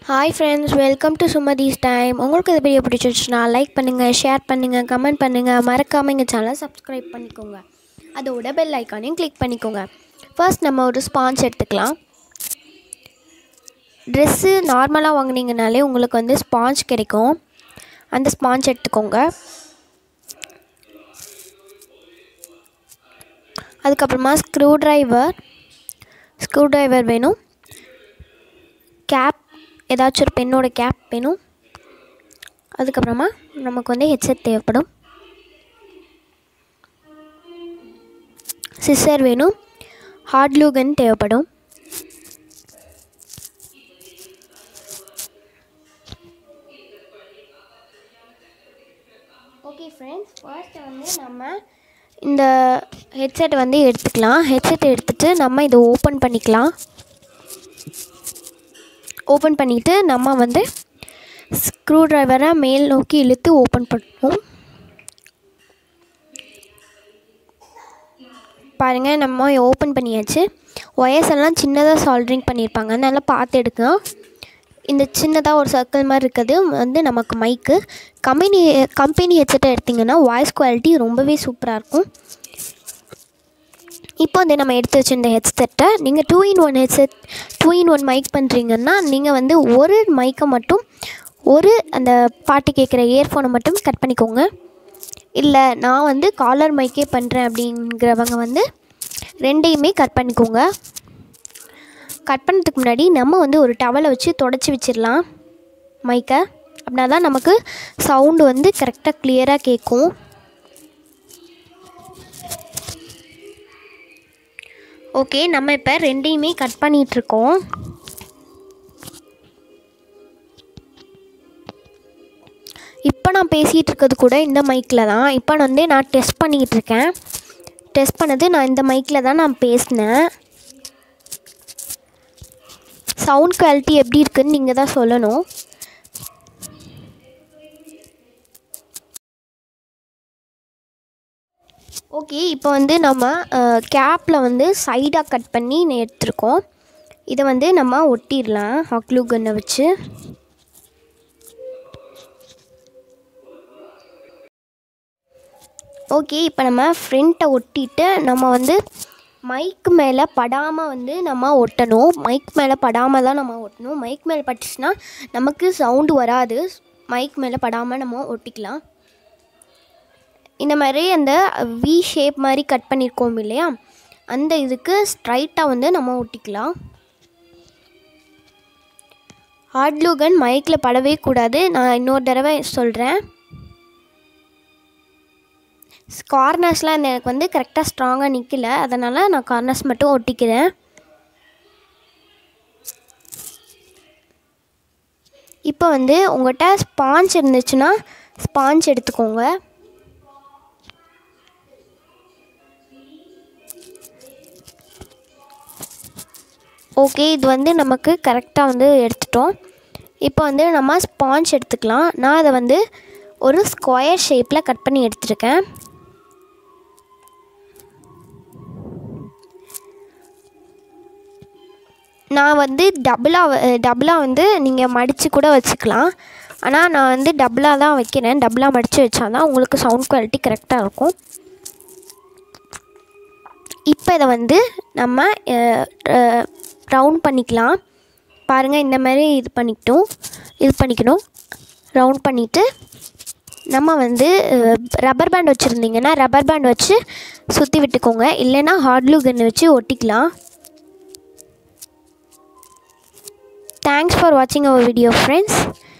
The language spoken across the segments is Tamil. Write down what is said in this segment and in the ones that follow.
hi friends welcome to Sumathi's time உங்களுக்கு இந்த வீடியோ பிடிச்சிருச்சுன்னா லைக் பண்ணுங்கள் ஷேர் பண்ணுங்கள் கமெண்ட் பண்ணுங்கள் மறக்காமல் எங்கள் சேனலை சப்ஸ்கிரைப் பண்ணிக்கோங்க அதோட பெல் ஐக்கானையும் கிளிக் பண்ணிக்கோங்க ஃபர்ஸ்ட் நம்ம ஒரு ஸ்பாஞ்ச் எடுத்துக்கலாம் ட்ரெஸ்ஸு நார்மலாக வாங்குனீங்கனாலே உங்களுக்கு வந்து ஸ்பாஞ்ச் கிடைக்கும் அந்த ஸ்பாஞ்ச் எடுத்துக்கோங்க அதுக்கப்புறமா ஸ்க்ரூ ட்ரைவர் ஸ்க்ரூ ட்ரைவர் வேணும் கேப் ஏதாச்சும் ஒரு பெண்ணோட கேப் வேணும் அதுக்கப்புறமா நமக்கு வந்து ஹெட்செட் தேவைப்படும் சிசர் வேணும் ஹார்ட் லூகன் தேவைப்படும் ஓகே ஃப்ரெண்ட்ஸ் ஃபர்ஸ்ட் வந்து நம்ம இந்த ஹெட்செட் வந்து எடுத்துக்கலாம் ஹெட்செட் எடுத்துகிட்டு நம்ம இதை ஓப்பன் பண்ணிக்கலாம் ஓப்பன் பண்ணிவிட்டு நம்ம வந்து ஸ்க்ரூ ட்ரைவரை மேல் நோக்கி இழுத்து ஓப்பன் பண்ணுவோம் பாருங்கள் நம்ம ஓப்பன் பண்ணியாச்சு ஒயர்ஸ் எல்லாம் சின்னதாக சால்ட்ரிங் பண்ணியிருப்பாங்க நல்லா பார்த்து எடுக்கலாம் இந்த சின்னதாக ஒரு சர்க்கிள் மாதிரி இருக்கிறது வந்து நமக்கு மைக்கு கம்பெனி கம்பெனி ஹெட்செட்டை எடுத்திங்கன்னா வாய்ஸ் குவாலிட்டி ரொம்பவே சூப்பராக இருக்கும் இப்போ வந்து நம்ம எடுத்து வச்சிருந்த ஹெட்செட்டை நீங்கள் two in one headset two in one mic பண்ணுறீங்கன்னா நீங்கள் வந்து ஒரு மைக்கை மட்டும் ஒரு அந்த பாட்டு கேட்குற இயர்ஃபோனை மட்டும் கட் பண்ணிக்கோங்க இல்லை நான் வந்து காலர் மைக்கே பண்ணுறேன் அப்படிங்கிறவங்க வந்து ரெண்டையுமே கட் பண்ணிக்கோங்க கட் பண்ணுறதுக்கு முன்னாடி நம்ம வந்து ஒரு டவலை வச்சு தொடச்சி வச்சிடலாம் மைக்கை அப்படின்னா தான் நமக்கு சவுண்டு வந்து கரெக்டாக கிளியராக கேட்கும் ஓகே நம்ம இப்போ ரெண்டையுமே கட் பண்ணிகிட்ருக்கோம் இப்போ நான் பேசிகிட்டு இருக்கிறது கூட இந்த மைக்கில் தான் இப்போ வந்து நான் டெஸ்ட் பண்ணிக்கிட்டு இருக்கேன் டெஸ்ட் பண்ணது நான் இந்த மைக்கில் தான் நான் பேசினேன் சவுண்ட் குவாலிட்டி எப்படி இருக்குன்னு நீங்கள் தான் சொல்லணும் ஓகே இப்போ வந்து நம்ம கேப்பில் வந்து சைடாக கட் பண்ணி எடுத்துருக்கோம் இதை வந்து நம்ம ஒட்டிடலாம் ஹக்லூ கன்னை வச்சு ஓகே இப்போ நம்ம ஃப்ரண்ட்டை ஒட்டிட்டு நம்ம வந்து மைக் மேலே படாமல் வந்து நம்ம ஒட்டணும் மைக் மேலே படாமல் தான் நம்ம ஒட்டணும் மைக் மேலே பட்டுச்சுன்னா நமக்கு சவுண்டு வராது மைக் மேலே படாமல் நம்ம ஒட்டிக்கலாம் இந்த மாதிரி அந்த வி ஷேப் மாதிரி கட் பண்ணியிருக்கோம் இல்லையா அந்த இதுக்கு ஸ்ட்ரைட்டாக வந்து நம்ம ஒட்டிக்கலாம் ஹார்ட்லூகன் மைக்கில் படவே கூடாது நான் இன்னொரு தடவை சொல்கிறேன் கார்னர்ஸ்லாம் இந்த எனக்கு வந்து கரெக்டாக ஸ்ட்ராங்காக நிற்கல அதனால் நான் கார்னர்ஸ் மட்டும் ஒட்டிக்கிறேன் இப்போ வந்து உங்கள்கிட்ட ஸ்பாஞ்ச் இருந்துச்சுன்னா ஸ்பாஞ்ச் எடுத்துக்கோங்க ஓகே இது வந்து நமக்கு கரெக்டாக வந்து எடுத்துட்டோம் இப்போ வந்து நம்ம ஸ்பாஞ்ச் எடுத்துக்கலாம் நான் அதை வந்து ஒரு ஸ்கொயர் ஷேப்பில் கட் பண்ணி எடுத்துருக்கேன் நான் வந்து டபுளாக டபுளாக வந்து நீங்கள் மடித்து கூட வச்சுக்கலாம் ஆனால் நான் வந்து டபுளாக தான் வைக்கிறேன் டபுளாக மடித்து வச்சா தான் உங்களுக்கு சவுண்ட் குவாலிட்டி கரெக்டாக இருக்கும் இப்போ இதை வந்து நம்ம ரவுண்ட் பண்ணிக்கலாம் பாருங்கள் இந்த மாதிரி இது பண்ணிக்கிட்டோம் இது பண்ணிக்கணும் ரவுண்ட் பண்ணிவிட்டு நம்ம வந்து ரப்பர் பேண்ட் வச்சுருந்தீங்கன்னா ரப்பர் பேண்ட் வச்சு சுற்றி விட்டுக்கோங்க இல்லைன்னா ஹார்ட்லூ கன்று வச்சு ஒட்டிக்கலாம் தேங்க்ஸ் ஃபார் வாட்சிங் அவர் வீடியோ ஃப்ரெண்ட்ஸ்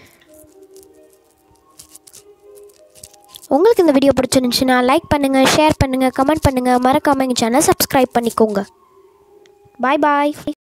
உங்களுக்கு இந்த வீடியோ பிடிச்சிருந்துச்சுன்னா லைக் பண்ணுங்கள் ஷேர் பண்ணுங்கள் கமெண்ட் பண்ணுங்கள் மறக்காமல் எங்கள் சேனல் சப்ஸ்கிரைப் பண்ணிக்கோங்க பாய் பாய்